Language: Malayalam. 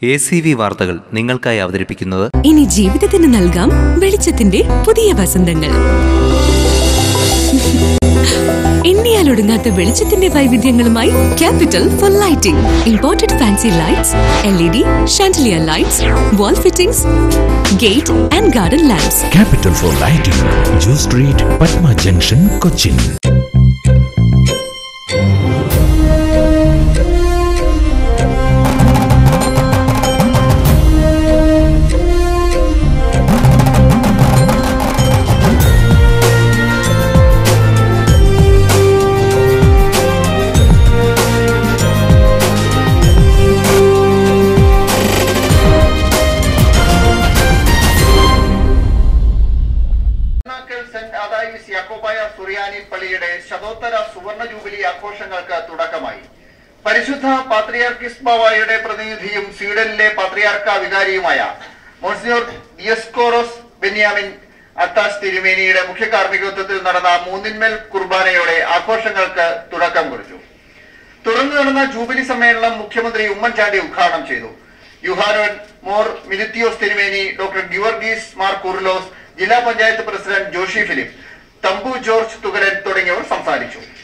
എ സി വി വാർത്തകൾ നിങ്ങൾക്കായി അവതരിപ്പിക്കുന്നത് ഇനി ജീവിതത്തിന് നൽകാം വെളിച്ചത്തിന്റെ പുതിയ വസന്തങ്ങൾ എണ്ണിയാൽ ഒടുങ്ങാത്ത വെളിച്ചത്തിന്റെ വൈവിധ്യങ്ങളുമായി Capital for Lighting imported fancy lights L E D chandelier lights wall fittings gate and garden lamps Capital for Lighting, Jew Street, Patma Junction, Cochin. Nakkal Saint അദായിസ് യാക്കോബായ സുറിയാനി പള്ളിയുടെ ശതോത്തര സുവർണ ജൂബിലി ആഘോഷങ്ങൾക്ക് തുടക്കമായി പരിശുദ്ധ പാത്രിയാർക്കിസ് ബാവായുടെ പ്രതിനിധിയും സ്വീഡനിലെ പാത്രിയാർക്ക വികാരിയുമായ മോൺസിനോർ ദിയസ്കോറോസ് ബെന്യാമിൻ അത്താസ് തിരുമേനിയുടെ മുഖ്യ കാർമ്മികത്വത്തിൽ നടന്ന മൂന്നിന്മേൽ കുർബാനയോടെ ആഘോഷങ്ങൾക്ക് തുടക്കം കുറിച്ചു തുടർന്ന് നടന്ന ജൂബിലി സമ്മേളനം മുഖ്യമന്ത്രി ഉമ്മൻചാണ്ടി ഉദ്ഘാടനം ചെയ്തു യുഹാനോൻ മോർ മിലിത്തിയോസ് തിരുമേനി ഡോക്ടർ ഗിവർഗീസ് മാർ കുർലോസ് ജില്ലാ പഞ്ചായത്ത് പ്രസിഡന്റ് ജോഷി ഫിലിപ്പ് തമ്പു ജോർജ് തുകരൻ തുടങ്ങിയവർ സംസാരിച്ചു